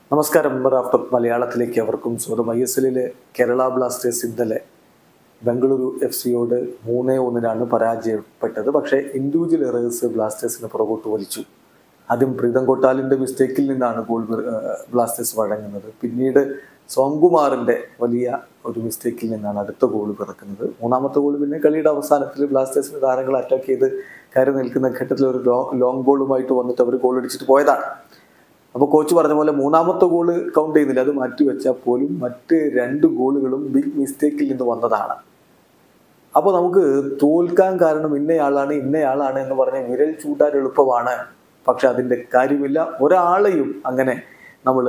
നമസ്കാരം റാഫ്റ്റർ മലയാളത്തിലേക്ക് അവർക്കും സ്വന്തം ഐ എസ് എല്ലിലെ കേരള ബ്ലാസ്റ്റേഴ്സ് ഇന്നലെ ബംഗളൂരു എഫ് സിയോട് മൂന്നേ ഒന്നിനാണ് പരാജയപ്പെട്ടത് പക്ഷേ ഇൻഡിവിജ്വൽ എറേഴ്സ് ബ്ലാസ്റ്റേഴ്സിന് പുറകോട്ട് വലിച്ചു ആദ്യം പ്രീതം കൊട്ടാലിന്റെ മിസ്റ്റേക്കിൽ നിന്നാണ് ഗോൾ ബ്ലാസ്റ്റേഴ്സ് വഴങ്ങുന്നത് പിന്നീട് സോംകുമാറിന്റെ വലിയ ഒരു മിസ്റ്റേക്കിൽ നിന്നാണ് അടുത്ത ഗോൾ പിറക്കുന്നത് മൂന്നാമത്തെ ഗോൾ പിന്നെ കളിയുടെ അവസാനത്തിൽ ബ്ലാസ്റ്റേഴ്സിന് താരങ്ങൾ അറ്റാക്ക് ചെയ്ത് കയറി നിൽക്കുന്ന ഘട്ടത്തിൽ ഒരു ലോങ് ബോളുമായിട്ട് വന്നിട്ട് അവർ ഗോൾ അടിച്ചിട്ട് പോയതാണ് അപ്പോൾ കോച്ച് പറഞ്ഞ പോലെ മൂന്നാമത്തെ ഗോള് കൗണ്ട് ചെയ്യുന്നില്ല അത് മാറ്റി വെച്ചാൽ പോലും മറ്റ് രണ്ട് ഗോളുകളും ബിഗ് മിസ്റ്റേക്കിൽ നിന്ന് വന്നതാണ് അപ്പോൾ നമുക്ക് തോൽക്കാൻ കാരണം ഇന്നയാളാണ് ഇന്നയാളാണ് എന്ന് പറഞ്ഞ് വിരൽ ചൂട്ടാൻ എളുപ്പമാണ് പക്ഷെ അതിൻ്റെ കാര്യമില്ല ഒരാളെയും അങ്ങനെ നമ്മൾ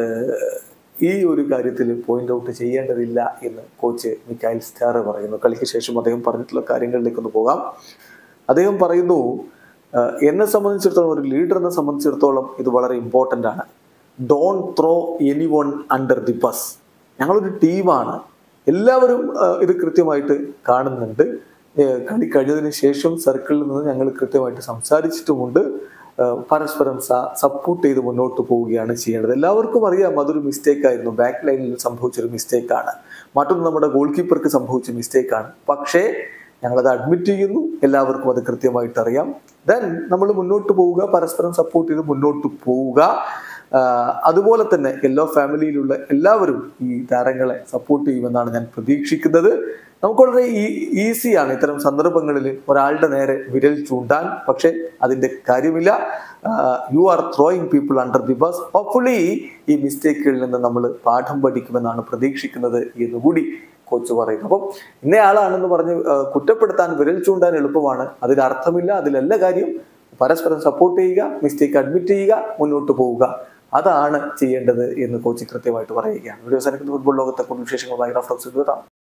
ഈ ഒരു കാര്യത്തിൽ പോയിന്റ് ഔട്ട് ചെയ്യേണ്ടതില്ല എന്ന് കോച്ച് മിക്കായിൽ സ്റ്റാർ പറയുന്നു കളിക്ക് ശേഷം അദ്ദേഹം പറഞ്ഞിട്ടുള്ള കാര്യങ്ങളിലേക്കൊന്ന് പോകാം അദ്ദേഹം പറയുന്നു "ഏഹ് എന്നെ സംബന്ധിച്ചിടത്തോളം ഒരു ലീഡറിനെ സംബന്ധിച്ചിടത്തോളം ഇത് വളരെ ഇമ്പോർട്ടൻ്റ് ആണ് don't throw anyone under the bus ഞങ്ങളൊരു ടീമാണ് എല്ലാവരും ഏഹ് ഇത് കൃത്യമായിട്ട് കാണുന്നുണ്ട് ഏഹ് കളി കഴിഞ്ഞതിന് ശേഷം സർക്കിളിൽ നിന്ന് ഞങ്ങൾ കൃത്യമായിട്ട് സംസാരിച്ചിട്ടുമുണ്ട് ഏഹ് പരസ്പരം സപ്പോർട്ട് ചെയ്ത് മുന്നോട്ട് പോവുകയാണ് ചെയ്യേണ്ടത് എല്ലാവർക്കും അറിയാം അതൊരു മിസ്റ്റേക്ക് ആയിരുന്നു ബാക്ക് ലൈനിൽ സംഭവിച്ചൊരു മിസ്റ്റേക്കാണ് മറ്റൊന്ന് നമ്മുടെ ഗോൾ കീപ്പർക്ക് സംഭവിച്ച മിസ്റ്റേക്കാണ് പക്ഷേ ഞങ്ങളത് അഡ്മിറ്റ് ചെയ്യുന്നു എല്ലാവർക്കും അത് കൃത്യമായിട്ട് അറിയാം ദെൻ നമ്മൾ മുന്നോട്ട് പോവുക പരസ്പരം സപ്പോർട്ട് ചെയ്ത് മുന്നോട്ട് പോവുക ആഹ് അതുപോലെ തന്നെ എല്ലാ ഫാമിലിയിലുള്ള എല്ലാവരും ഈ താരങ്ങളെ സപ്പോർട്ട് ചെയ്യുമെന്നാണ് ഞാൻ പ്രതീക്ഷിക്കുന്നത് നമുക്ക് വളരെ ഈസിയാണ് ഇത്തരം സന്ദർഭങ്ങളിൽ ഒരാളുടെ നേരെ വിരൽ ചൂണ്ടാൻ പക്ഷെ അതിന്റെ കാര്യമില്ല you are throwing people under the bus hopefully ഈ മിസ്റ്റേക്കുകളിൽ നിന്ന് നമ്മൾ പാഠം പഠിക്കുമെന്നാണ് പ്രതീക്ഷിക്കുന്നത് എന്നുകൂടി കോച്ച് പറയുന്നു അപ്പം ഇന്നയാളാണെന്ന് പറഞ്ഞ് ആ, കുറ്റപ്പെടുത്താൻ വിരൽ ചൂണ്ടാൻ എളുപ്പമാണ് അതിന് അർത്ഥമില്ല അതിലല്ല കാര്യം പരസ്പരം സപ്പോർട്ട് ചെയ്യുക മിസ്റ്റേക്ക് അഡ്മിറ്റ് ചെയ്യുക മുന്നോട്ട് പോവുക അതാണ് ചെയ്യേണ്ടത് എന്ന് കോച്ച് കൃത്യമായിട്ട് പറയുകയാണ് വീഡിയോ സാധിക്കുന്ന ഫുട്ബോൾ ലോകത്തെ കൂടുതൽ വിശേഷങ്ങളുമായി റഫറൻസ്